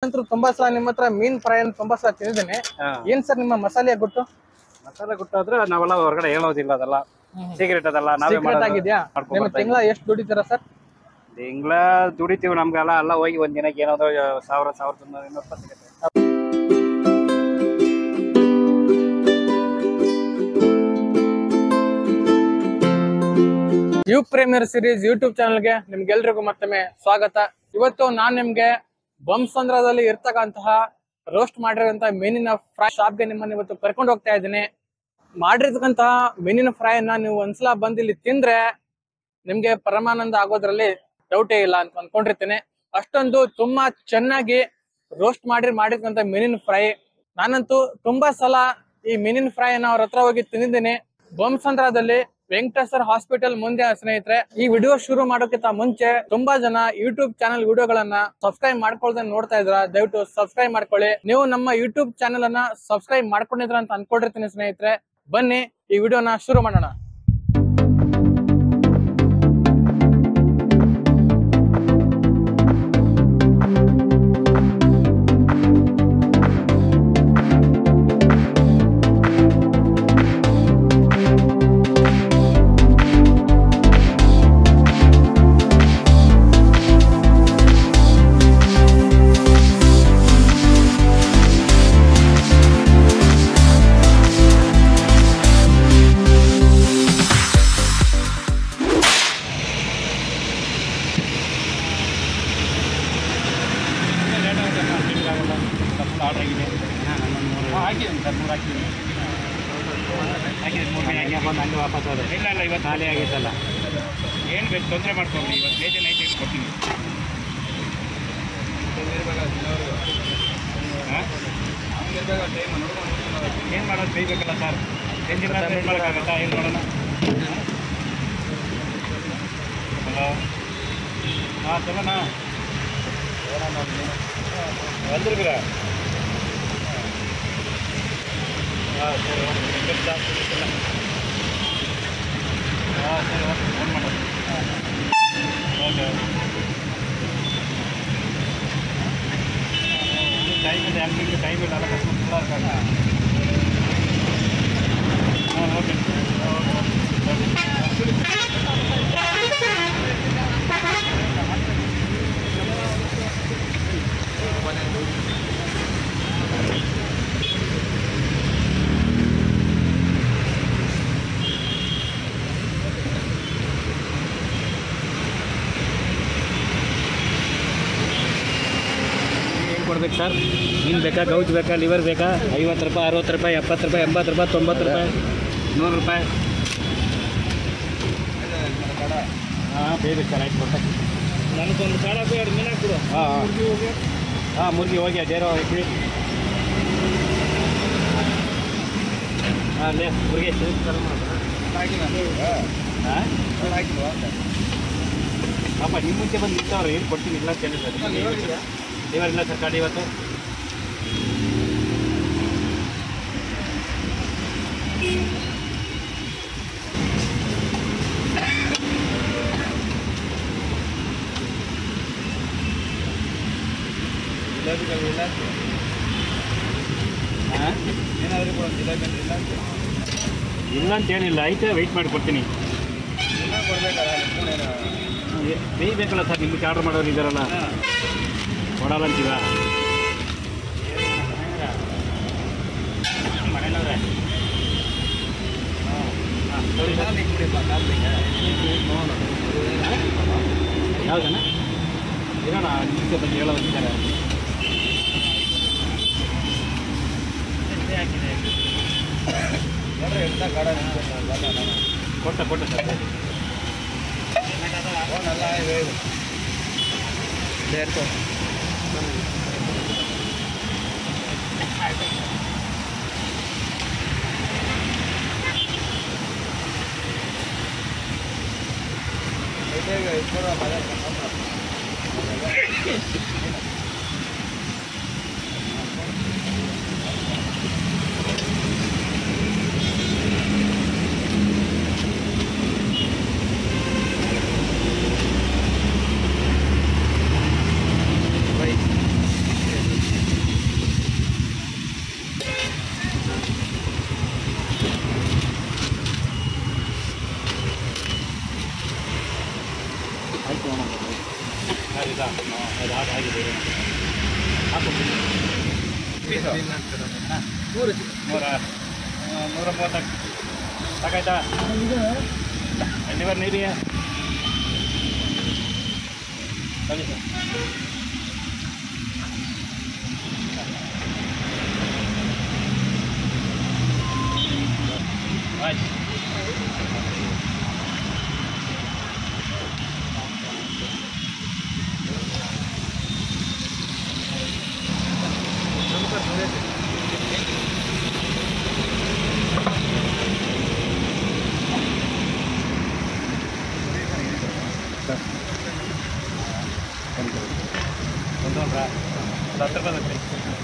ನಾನಂತೂ ತುಂಬಾ ಸಲ ನಿಮ್ಮ ಹತ್ರ ಮೀನ್ ಫ್ರೈ ಅಂತ ತುಂಬಾ ಸಲ ತಿಂದಿದ್ದೇನೆ ಹಾ. ಏನ್ ಸರ್ ನಿಮ್ಮ ಮಸಾಲೆ ಗುಟ್ಟು ಮಸಾಲೆ ಗುಟ್ಟಾದ್ರೆ ನಾವೆಲ್ಲ ಹೊರಗಡೆ ಹೇಳೋದಿಲ್ಲ ಅದೆಲ್ಲ ಸೀಕ್ರೆಟ್ ಅದಲ್ಲ ನಾವೇ ಸೀಕ್ರೆಟ್ ಆಗಿದ್ಯಾ ಮಾಡ್ಕೊಂಡ್ ನಿಮ್ಮ ಬರ್ತಾ ತಿಂಗಳ ಎಷ್ಟು ದುಡಿತೀರಾ ಸರ್ ತಿಂಗಳ ದುಡಿತೀವಿ ನಮ್ಗೆಲ್ಲ ಎಲ್ಲ ಹೋಗಿ ಒಂದ್ ದಿನಕ್ಕೆ ಏನಾದ್ರು ಸಾವಿರ ಸಾವಿರದ ಇನ್ನೂರು ಇನ್ನೂರು ರೂಪಾಯಿ ಸಿಗುತ್ತೆ ಯು ಪ್ರೀಮಿಯರ್ ಸಿರೀಸ್ ಯೂಟ್ಯೂಬ್ ಚಾನಲ್ಗೆ ನಿಮ್ಗೆಲ್ರಿಗೂ ಮತ್ತೊಮ್ಮೆ ಸ್ವಾಗತ ಇವತ್ತು ನಾನ್ ನಿಮ್ಗೆ ಬಂಸಂದ್ರದಲ್ಲಿ ಇರ್ತಕ್ಕಂತಹ ರೋಸ್ಟ್ ಮಾಡಿರೋಂತ ಮೀನಿನ ಫ್ರೈ ಶಾಪ್ಗೆ ನಿಮ್ಮನ್ನ ಇವತ್ತು ಕರ್ಕೊಂಡು ಹೋಗ್ತಾ ಇದ್ದೀನಿ ಮಾಡಿರ್ತಕ್ಕಂತಹ ಮೀನಿನ ಫ್ರೈನ ನೀವು ಒಂದ್ಸಲ ಬಂದು ಇಲ್ಲಿ ತಿಂದ್ರೆ ನಿಮ್ಗೆ ಪರಮಾನಂದ ಆಗೋದ್ರಲ್ಲಿ ಡೌಟೇ ಇಲ್ಲ ಅಂತ ಅನ್ಕೊಂಡಿರ್ತೇನೆ ಅಷ್ಟೊಂದು ತುಂಬಾ ಚೆನ್ನಾಗಿ ರೋಸ್ಟ್ ಮಾಡಿ ಮಾಡಿರ್ತಕ್ಕಂಥ ಮೀನಿನ ಫ್ರೈ ನಾನಂತೂ ತುಂಬಾ ಸಲ ಈ ಮೀನಿನ ಫ್ರೈ ಅನ್ನ ಅವ್ರ ಹತ್ರ ಹೋಗಿ ತಿಂದಿದ್ದೀನಿ ಬೊಮ್ಮಸಂದ್ರದಲ್ಲಿ ವೆಂಕಟೇಶ್ವರ ಹಾಸ್ಪಿಟಲ್ ಮುಂದೆ ಸ್ನೇಹಿತರೆ ಈ ವಿಡಿಯೋ ಶುರು ಮಾಡೋಕ್ಕಿಂತ ಮುಂಚೆ ತುಂಬಾ ಜನ ಯೂಟ್ಯೂಬ್ ಚಾನಲ್ ವಿಡಿಯೋಗಳನ್ನ ಸಬ್ಸ್ಕ್ರೈಬ್ ಮಾಡ್ಕೊಳ್ದೆ ನೋಡ್ತಾ ಇದ್ರ ದಯವಿಟ್ಟು ಸಬ್ಸ್ಕ್ರೈಬ್ ಮಾಡ್ಕೊಳ್ಳಿ ನೀವು ನಮ್ಮ ಯೂಟ್ಯೂಬ್ ಚಾನಲ್ ಅನ್ನ ಸಬ್ಸ್ಕ್ರೈಬ್ ಮಾಡ್ಕೊಂಡಿದ್ರ ಅಂತ ಅನ್ಕೊಂಡಿರ್ತೀನಿ ಸ್ನೇಹಿತರೆ ಬನ್ನಿ ಈ ವಿಡಿಯೋನ ಶುರು ಮಾಡೋಣ ಆರ್ಡರ್ ಆಗಿದೆ ಹಾಕಿದ್ದೀನಿ ಸರ್ ಮೂರು ಹಾಕಿದ್ದೀನಿ ಹಾಕಿದ್ದೀನಿ ಮೂರು ದಿನ ಹಂಗೆ ಬಂದು ಹಂಗೆ ವಾಪಸ್ ಹೋದೆ ಇಲ್ಲ ಇಲ್ಲ ಇವತ್ತು ಖಾಲಿ ಆಗಿತ್ತಲ್ಲ ಏನು ಬೇಕು ತೊಂದರೆ ಮಾಡ್ಕೊಂಡ್ರಿ ಇವತ್ತು ಬೇಜಾರು ನೈಟ್ ಏನು ಕೊಡ್ತೀನಿ ಏನು ಮಾಡೋದು ಬೇಯ್ಬೇಕಲ್ಲ ಸರ್ ಎಂಜಿನ್ ಏನು ಮಾಡೋಕ್ಕಾಗತ್ತಾ ಏನು ಮಾಡೋಣ ಹಲೋ ಹಾಂ ಚಲೋಣ வந்துருக்குறா ஆ சரி ஓகே ஆ சரி ஓகே ஃபோன் பண்ணுறேன் ஓகே டைம் இல்லை எங்களுக்கு டைம் இல்லை நல்லா கஷ்டம் ஃபுல்லாக இருக்காங்க ஆ ஓகே ಏನು ಕೊಡ್ಬೇಕು ಸರ್ ಮೀನು ಬೇಕಾ ಗೌಜ್ ಬೇಕಾ ಲಿವರ್ ಬೇಕಾ ಐವತ್ತು ರೂಪಾಯಿ ಅರವತ್ತು ರೂಪಾಯಿ ಎಪ್ಪತ್ತು ರೂಪಾಯಿ ಎಂಬತ್ತು ರೂಪಾಯಿ ತೊಂಬತ್ತು ರೂಪಾಯಿ ನೂರು ರೂಪಾಯಿ ಹಾಂ ಬೇಗ ಸರ್ ಆಯ್ತು ಕೊಟ್ಟ ನನಗೊಂದು ಕಾಳ ಎರಡು ಮೀನು ಹಾಕ್ಬಿಡು ಹಾಂ ಹಾಂ ಹಾಂ ಮುರ್ಗಿ ಹೋಗಿ ಅದೇರೋ ಇಡ್ಲಿ ಹಾಂ ಲೇ ಮುರ್ಗಿ ಹಾಂ ಅಪ್ಪ ನಿಮ್ಮ ಮುಂಚೆ ಬಂದು ನಿಂತವ್ರು ಏನು ಕೊಡ್ತೀನಿ ಇಲ್ಲ ಅಂತ ಹೇಳಿ ಸರ್ ಲಿವರ್ ಇಲ್ಲ ಸರ್ ಗಾಡಿ ಇವತ್ತು ಹಾಂ ಏನಾದರೂ ಕೂಡ ಜಿಲೇಬಿ ಅಂದ್ರೆ ಇಲ್ಲ ಅಂತ ಇಲ್ಲ ಅಂತ ಏನಿಲ್ಲ ಐತೆ ವೆಯ್ಟ್ ಮಾಡಿ ಕೊಡ್ತೀನಿ ಇಲ್ಲ ಕೊಡ್ಬೇಕಲ್ಲ ಫೋನ್ ಏನೋ ಬೇಯ್ಬೇಕಲ್ಲ ಸರ್ ನಿಮಗೆ ಆರ್ಡರ್ ಮಾಡೋರು ಇದ್ದಾರಲ್ಲ ಕೊಡಲ್ಲ ಅಂತೀವ ಮನೇನವ್ರೆ ಯಾವ್ದಣ್ಣ ಇರೋಣ ನಿಮಗೆ ಬಗ್ಗೆ ಹೇಳೋದಿದ್ದಾರೆ ನೋಡ್ರಿ ಎಂತ ಗಾಡ ಕೊಟ್ಟ ಕೊಟ್ಟ ಸರ್ ಫೋನ್ ಎಲ್ಲ ಹೇಳು ಸೇರ್ಕೊ ಬೇಗ ಇಟ್ಕೊಡೋ ಮನೆ ಬೈ ಹಾಕು ನೂರು ನೂರ ಆ, ನೂರ ಮೂವತ್ತಕ್ಕೆ ಸಾಕಾಯ್ತಾ ಲಿವರ್ ನೀರಿಗೆ ಸರಿ ಸರ್ ಆಯ್ತು ಒಂದು ಒಂದು ಹತ್ತು ರೂಪಾಯಿ ತಗೊಳ್ಳಿ.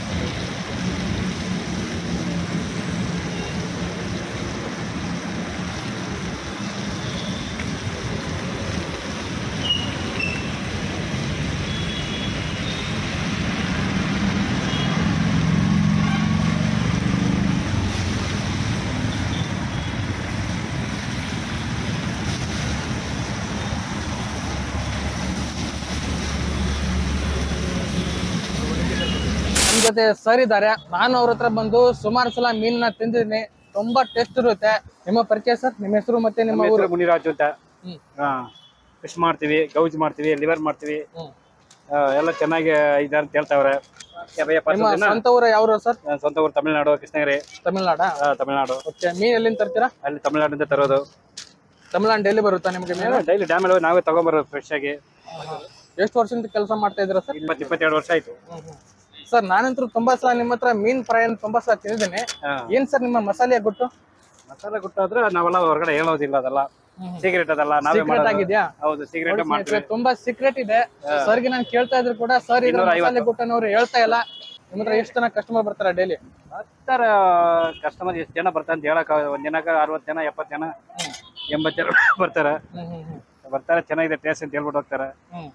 ನಮ್ ಜೊತೆ ಸರ್ ಇದ್ದಾರೆ ನಾನು ಅವ್ರ ಹತ್ರ ಬಂದು ಸುಮಾರು ಸಲ ಮೀನನ್ನ ತಿಂದಿದ್ದೀನಿ ತುಂಬಾ ಟೇಸ್ಟ್ ಇರುತ್ತೆ ನಿಮ್ಮ ಪರಿಚಯ ಸರ್ ನಿಮ್ಮ ಹೆಸರು ಮತ್ತೆ ನಿಮ್ಮ ನಮ್ಮ ಊರು ಹೆಸರು ಮುನಿರಾಜು ಅಂತ ಹ್ಮ್. ಹಾ ಫಿಶ್ ಮಾಡ್ತೀವಿ ಗೌಜ್ ಮಾಡ್ತೀವಿ ಲಿವರ್ ಮಾಡ್ತೀವಿ ಹ್ಮ್. ಆ, ಎಲ್ಲ ಚೆನ್ನಾಗಿ ಇದ್ದಾರೆ ಅಂತ ಹೇಳ್ತಾವ್ರೆ ಯಪ್ಪ ನಿಮ್ಮ ಸ್ವಂತ ಊರು ಯಾವ ಸರ್ ನನ್ನ ಸ್ವಂತ ಊರು ತಮಿಳ್ನಾಡು ಕೃಷ್ಣಗಿರಿ ತಮಿಳ್ನಾಡಾ ಆ, ತಮಿಳ್ನಾಡು ಓಕೆ ಮೀನ್ ಎಲ್ಲಿಂದ ತರ್ತೀರಾ ಅಲ್ಲಿ ತಮಿಳ್ನಾಡಿಂದ ತರೋದು ತಮಿಳ್ನಾಡು ಡೈಲಿ ಬರುತ್ತಾ ನಿಮ್ಗೆ ಮೀನು ಡೈಲಿ ಡ್ಯಾಮಲ್ಲಿ ಹೋಗಿ ನಾವೇ ತಗೊಂಬರೋದು ಫ್ರೆಶ್ ಆಗಿ ಎಷ್ಟು ವರ್ಷದಿಂದ ಕೆಲಸ ಮಾಡ್ತಾ ಇದ್ದೀರಾ ಸರ್ ಇಪ್ಪತ್ತು ಇಪ್ಪತ್ತೆರಡು ವರ್ಷ ಆಯ್ತು ಸರ್ ನಾನಂತೂ ತುಂಬಾ ಸಲ ನಿಮ್ಮ ಹತ್ರ ಮೀನ್ ಫ್ರೈ ಅಂತ ತುಂಬಾ ಸಲ ತಿಂದಿದ್ದೀನಿ ಹಾ. ಏನ್ ಸರ್ ನಿಮ್ಮ ಮಸಾಲೆ ಗುಟ್ಟು ಮಸಾಲೆ ಕೊಟ್ಟಾದ್ರೆ ನಾವೆಲ್ಲ ಹೊರಗಡೆ ಹೇಳೋದಿಲ್ಲ ಅದೆಲ್ಲ ಸೀಕ್ರೆಟ್ ಅದಲ್ಲ ನಾವೇ ಸೀಕ್ರೆಟ್ ಮಾಡೋದು ಆಗಿದ್ಯಾ ಹೌದು ಸೀಕ್ರೆಟ್ ನೋಡಿ ಮಾಡ್ತೀವಿ ಸ್ನೇಹಿತರೆ, ತುಂಬಾ ಸೀಕ್ರೆಟ್ ಇದೆ ಸರ್ಗೆ ನಾನು ಕೇಳ್ತಾ ಇದ್ರು ಕೂಡ ಸರ್ ಇದ್ರ ಇನ್ನೂರ ಮಸಾಲೆ ಗುಟ್ಟನವ್ರು ಹೇಳ್ತಾ ಇಲ್ಲ ನಿಮ್ಮ ಹತ್ರ ಎಷ್ಟು ಜನ ಕಸ್ಟಮರ್ ಬರ್ತಾರೆ ಡೈಲಿ ಹತ್ತರ ಕಸ್ಟಮರ್ ಎಷ್ಟು ಜನ ಬರ್ತಾರೆ ಅಂತ ಹೇಳಕ್ ಒಂದ್ ದಿನಕ್ಕೆ ಅರವತ್ತು ಜನ ಎಪ್ಪತ್ತು ಜನ ಎಂಬತ್ತು ಜನ ಬರ್ತಾರೆ ಬರ್ತಾರೆ ಚೆನ್ನಾಗಿದೆ ಟೇಸ್ಟ್ ಅಂತ ಹೇಳ್ಬಿಟ್ಟು ಹೋಗ್ತಾರೆ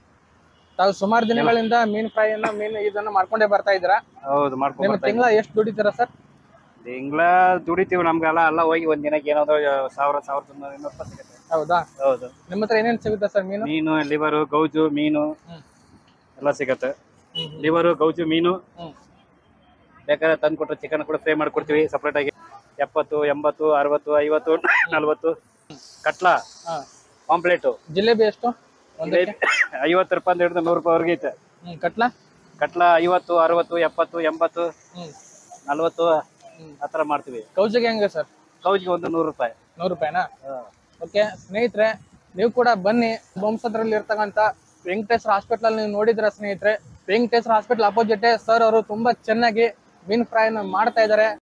ತಾವು ಸುಮಾರು ದಿನಗಳಿಂದ ಮೀನ್ ಫ್ರೈ ಅನ್ನ ಮೀನ್ ಇದನ್ನ ಮಾಡ್ಕೊಂಡೇ ಬರ್ತಾ ಇದ್ದೀರಾ ಹೌದು ಮಾಡ್ಕೊಂಡು ನಿಮ್ಮ ಬರ್ತಾ ತಿಂಗಳ ಎಷ್ಟು ದುಡಿತೀರಾ ಸರ್ ತಿಂಗಳ ದುಡಿತೀವಿ ನಮ್ಗೆಲ್ಲ ಎಲ್ಲ ಹೋಗಿ ಒಂದ್ ದಿನಕ್ಕೆ ಏನಾದ್ರು ಸಾವಿರ ಸಾವಿರದ ಇನ್ನೂರು ಇನ್ನೂರು ರೂಪಾಯಿ ಸಿಗುತ್ತೆ ಹೌದಾ ಹೌದು ನಿಮ್ಮ ಹತ್ರ ಏನೇನ್ ಸಿಗುತ್ತೆ ಸರ್ ಮೀನು ಮೀನು ಲಿವರು ಗೌಜು ಮೀನು ಹ್ಮ್. ಎಲ್ಲ ಸಿಗತ್ತೆ ಹ್ಮ್. ಲಿವರು ಗೌಜು ಮೀನು ಹ್ಮ್. ಬೇಕಾದ್ರೆ ತಂದು ಕೊಟ್ಟರೆ ಚಿಕನ್ ಕೂಡ ಫ್ರೈ ಮಾಡ್ಕೊಡ್ತೀವಿ ಸಪ್ರೇಟ್ ಆಗಿ ಎಪ್ಪತ್ತು ಎಂಬತ್ತು ಅರವತ್ತು ಐವತ್ತು ನಲ್ವತ್ತು ಕಟ್ಲ ಹಾ. ಪಾಂಪ್ಲೇಟು ಜಿಲೇಬಿ ಎಷ್ಟು ಒಂದಕ್ಕೆ ಐವತ್ತು ರೂಪಾಯಿ ಅಂತ ಹಿಡಿದು ನೂರು ರೂಪಾಯಿವರೆಗೆ ಐತೆ ಹ್ಮ್ ಕಟ್ಲಾ ಕಟ್ಲ ಐವತ್ತು ಅರವತ್ತು ಎಪ್ಪತ್ತು ಎಂಬತ್ತು ಹ್ಮ್ ನಲ್ವತ್ತು ಆ ಥರ ಮಾಡ್ತೀವಿ ಕೌಜಿಗೆ ಹೆಂಗೆ ಸರ್ ಕೌಜಿಗೆ ಒಂದು ನೂರು ರೂಪಾಯಿ ನೂರು ರೂಪಾಯಿನಾ ಓಕೆ ಸ್ನೇಹಿತರೆ ನೀವು ಕೂಡ ಬನ್ನಿ ಬೊಂಸದ್ರಲ್ಲಿ ಇರ್ತಕ್ಕಂಥ ವೆಂಕಟೇಶ್ವರ ಹಾಸ್ಪಿಟಲ್ ನೀವು ನೋಡಿದ್ರ ಸ್ನೇಹಿತರೆ ವೆಂಕಟೇಶ್ವರ ಹಾಸ್ಪಿಟಲ್ ಅಪೋಸಿಟ್ ಸರ್ ಅವರು ತುಂಬಾ ಚೆನ್ನಾಗಿ ಮೀನ್ ಫ್ರೈನ ಮಾಡ್ತಾ ಇದ್ದಾರೆ